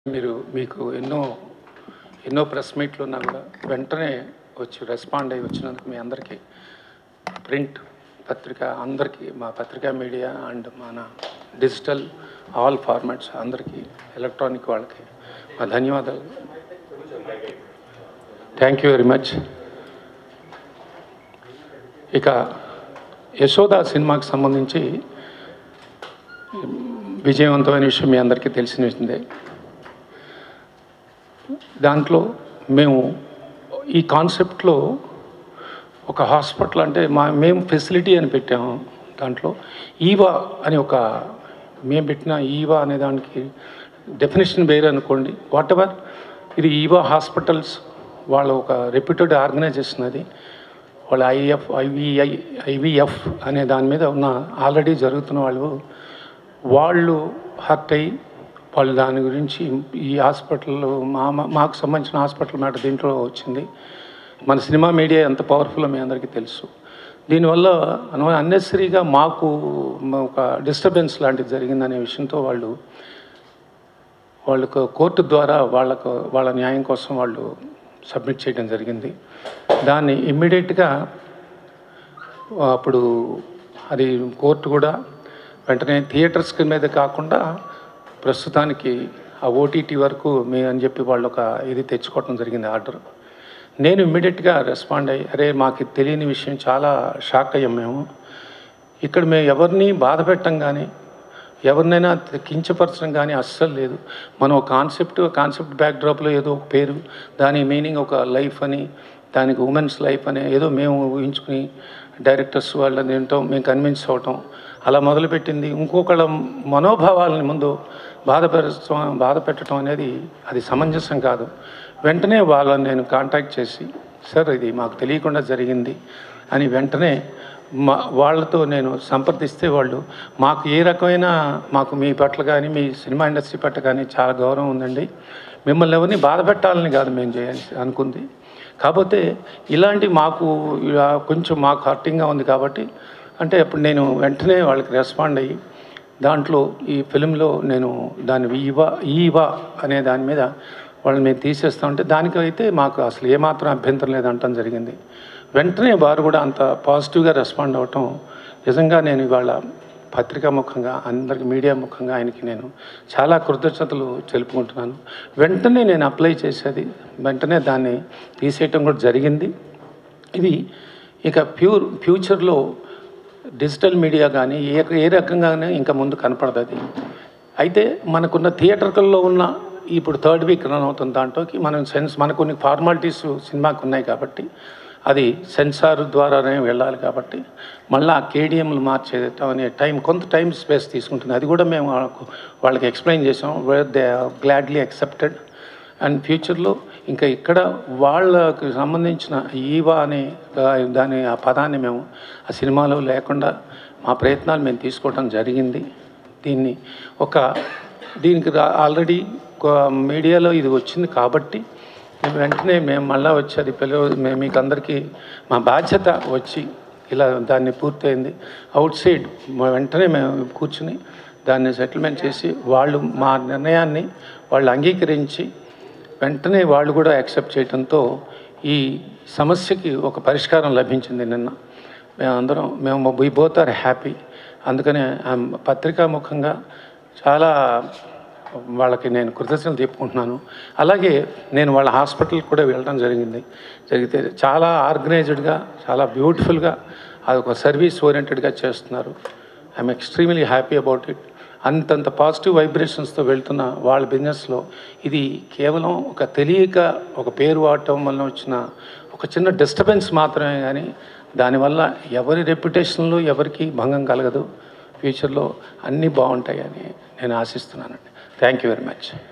మీరు మీకు ఎన్నో ఎన్నో ప్రెస్ మీట్లు ఉన్నా కూడా వెంటనే వచ్చి రెస్పాండ్ అయ్యి వచ్చినందుకు మీ అందరికీ ప్రింట్ పత్రిక అందరికీ మా పత్రికా మీడియా అండ్ మన డిజిటల్ ఆల్ ఫార్మాట్స్ అందరికీ ఎలక్ట్రానిక్ వాళ్ళకి మా ధన్యవాదాలు థ్యాంక్ యూ వెరీ మచ్ ఇక యశోద సినిమాకి సంబంధించి విజయవంతమైన విషయం మీ అందరికీ తెలిసిన విషయమే దాంట్లో మేము ఈ కాన్సెప్ట్లో ఒక హాస్పిటల్ అంటే మా మేము ఫెసిలిటీ అని పెట్టాము దాంట్లో ఈవా అని ఒక మేము పెట్టిన ఈవా అనే దానికి డెఫినేషన్ వేరే అనుకోండి వాట్ ఎవర్ ఇది ఈవా హాస్పిటల్స్ వాళ్ళ ఒక రెప్యూటెడ్ ఆర్గనైజేషన్ అది వాళ్ళ ఐఎఫ్ ఐవిఐ ఐవిఎఫ్ అనే దాని మీద ఉన్న ఆల్రెడీ జరుగుతున్న వాళ్ళు వాళ్ళు హర్ట్ అయ్యి వాళ్ళు దాని గురించి ఈ హాస్పిటల్ మా మా- మాకు సంబంధించిన హాస్పిటల్ మాట దీంట్లో వచ్చింది మన సినిమా మీడియా ఎంత పవర్ఫుల్ మీ అందరికీ తెలుసు దీనివల్ల అన్నెసరీగా మాకు మ- ఒక డిస్టర్బెన్స్ లాంటిది జరిగిందనే విషయంతో వాళ్ళు వాళ్ళకు కోర్టు ద్వారా వాళ్ళకు వాళ్ళ న్యాయం కోసం వాళ్ళు సబ్మిట్ చేయడం జరిగింది దాన్ని ఇమ్మీడియట్గా అప్పుడు అది కోర్టు కూడా వెంటనే థియేటర్స్ మీద కాకుండా ప్రస్తుతానికి ఆ ఓటీటీ వరకు మే అని చెప్పి వాళ్ళు ఒక ఇది తెచ్చుకోవడం జరిగింది ఆర్డర్ నేను ఇమ్మీడియట్గా రెస్పాండ్ అయ్యి అరే మాకు తెలియని విషయం చాలా షాక్ అయ్యాం మేము ఇక్కడ మేము ఎవరిని బాధ పెట్టం కానీ ఎవరినైనా కించపరచడం కానీ అస్సలు లేదు మనం ఒక కాన్సెప్ట్ కాన్సెప్ట్ బ్యాక్డ్రాప్లో ఏదో ఒక పేరు దాని మీనింగ్ ఒక లైఫ్ అని దానికి ఉమెన్స్ లైఫ్ అని ఏదో మేము ఊహించుకుని డైరెక్టర్స్ వాళ్ళని ఏంటో మేము కన్విన్స్ అవటం అలా మొదలుపెట్టింది ఇంకొకళ్ళ మనోభావాలని ముందు బాధపరచడం బాధ పెట్టడం అనేది అది సమంజసం కాదు వెంటనే వాళ్ళని నేను కాంటాక్ట్ చేసి సార్ ఇది మాకు తెలియకుండా జరిగింది అని వెంటనే మా వాళ్ళతో నేను సంప్రదిస్తే వాళ్ళు మాకు ఏ రకమైన మాకు మీ పట్ల కానీ మీ సినిమా ఇండస్ట్రీ పట్ల కానీ చాలా గౌరవం ఉందండి మిమ్మల్ని ఎవరిని బాధ పెట్టాలని కాదు మేము చేయాలి అనుకుంది కాకపోతే ఇలాంటి మాకు ఇలా కొంచెం మాకు హర్టింగ్గా ఉంది కాబట్టి అంటే అప్పుడు నేను వెంటనే వాళ్ళకి రెస్పాండ్ అయ్యి దాంట్లో ఈ ఫిలింలో నేను దాని ఈవా ఈవా అనే దాని మీద వాళ్ళని మేము తీసేస్తామంటే దానికైతే మాకు అసలు ఏమాత్రం అభ్యంతరం లేదంటం జరిగింది వెంటనే వారు కూడా అంత పాజిటివ్గా రెస్పాండ్ అవ్వటం నిజంగా నేను ఇవాళ పత్రికా ముఖంగా అందరికి మీడియా ముఖంగా ఆయనకి నేను చాలా కృతజ్ఞతలు తెలుపుకుంటున్నాను వెంటనే నేను అప్లై చేసేది వెంటనే దాన్ని తీసేయటం కూడా జరిగింది ఇది ఇక ప్యూర్ ఫ్యూచర్లో డిజిటల్ మీడియా కానీ ఏ ఏ రకంగానే ఇంకా ముందు కనపడదు అది అయితే మనకున్న థియేటర్లలో ఉన్న ఇప్పుడు థర్డ్ వీక్ రన్ అవుతుంది దాంట్లోకి మనం సెన్స్ మనకు కొన్ని ఫార్మాలిటీస్ సినిమాకు ఉన్నాయి కాబట్టి అది సెన్సార్ ద్వారానే వెళ్ళాలి కాబట్టి మళ్ళీ ఆ కేడిఎంలు మార్చేయటం అనే టైం కొంత టైం స్పేస్ తీసుకుంటుంది అది కూడా మేము వాళ్ళకు వాళ్ళకి ఎక్స్ప్లెయిన్ చేసాం where they gladly accepted and ఫ్యూచర్లో ఇంకా ఇక్కడ వాళ్ళకు సంబంధించిన ఈవా అనే ఆ, దాని ఆ పదాన్ని మేము ఆ సినిమాలో లేకుండా మా ప్రయత్నాలు మేము తీసుకోవడం జరిగింది దీన్ని ఒక దీనికి రా- ఆల్రెడీ ఒక మీడియాలో ఇది వచ్చింది కాబట్టి మేము వెంటనే మేము మళ్ళీ వచ్చి అది పిలవ మేము మీకు అందరికీ మా బాధ్యత వచ్చి ఇలా దాన్ని పూర్తయింది అవుట్ సైడ్ వెంటనే మేము కూర్చుని దాన్ని సెటిల్మెంట్ చేసి వాళ్ళు మా నిర్ణయాన్ని వాళ్ళు అంగీకరించి వెంటనే వాళ్ళు కూడా యాక్సెప్ట్ చేయడంతో ఈ సమస్యకి ఒక పరిష్కారం లభించింది నిన్న మేమందరం మేము వీ బోత్ ఆర్ హ్యాపీ అందుకనే ఆ పత్రికా ముఖంగా చాలా వాళ్ళకి నేను కృతజ్ఞతలు చెప్పుకుంటున్నాను అలాగే నేను వాళ్ళ హాస్పిటల్కి కూడా వెళ్ళడం జరిగింది జరిగితే చాలా ఆర్గనైజ్డ్గా చాలా బ్యూటిఫుల్గా అదొక సర్వీస్ ఓరియంటెడ్గా చేస్తున్నారు I'm extremely happy about it అంతంత పాజిటివ్ వైబ్రేషన్స్తో వెళ్తున్న వాళ్ళ బిజినెస్లో ఇది కేవలం ఒక తెలియక ఒక పేరు వాడటం వల్ల వచ్చిన ఒక చిన్న డిస్టర్బెన్స్ మాత్రమే కానీ దానివల్ల ఎవరి రెప్యుటేషన్లో ఎవరికి భంగం కలగదు ఫ్యూచర్లో అన్నీ బాగుంటాయని నేను ఆశిస్తున్నానండి థ్యాంక్ యూ వెరీ మచ్